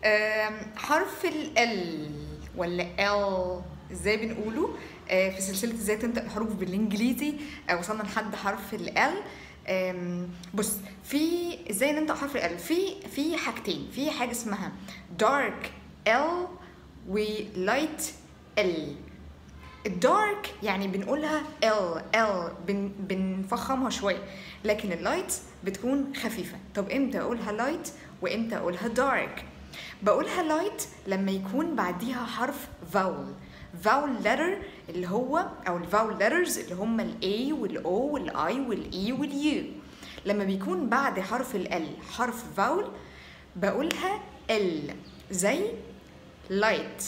آم، حرف ال L ولا L ازاي بنقوله آه، في سلسلة ازاي تنطق الحروف بالانجليزي آه، وصلنا لحد حرف ال L آم، بص في ازاي ننطق حرف ال L في في حاجتين في حاجة اسمها dark L و light L الدارك يعني بنقولها ال ال بن بنفخمها شويه لكن اللايت بتكون خفيفه طب امتى اقولها لايت وامتى اقولها دارك بقولها لايت لما يكون بعديها حرف فاول فاول letter اللي هو او الفاول letters اللي هم الاي والاو والاي والاي واليو لما بيكون بعد حرف ال حرف فاول بقولها ال زي light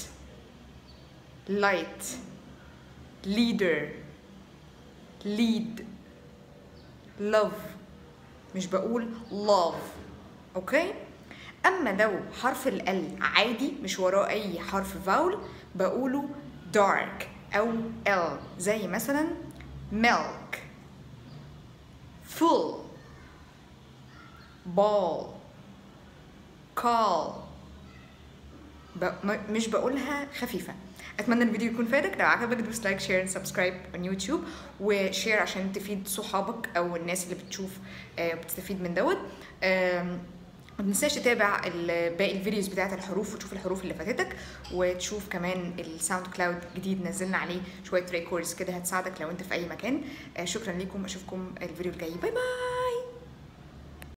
light leader lead love مش بقول love اوكي اما لو حرف ال L عادي مش وراه اي حرف فاول بقوله dark او L زي مثلا milk full ball call ب... م- مش بقولها خفيفة اتمنى الفيديو يكون فادك لو عجبك دوس لايك شير سبسكرايب on يوتيوب وشير عشان تفيد صحابك او الناس اللي بتشوف آه، بتستفيد من دوت آم، ما تنساش تتابع ال- باقي الفيديوز بتاعت الحروف وتشوف الحروف اللي فاتتك وتشوف كمان الساوند كلاود جديد نزلنا عليه شويه ريكوردز كده هتساعدك لو انت في اي مكان آه، شكرا لكم اشوفكم الفيديو الجاي باي باي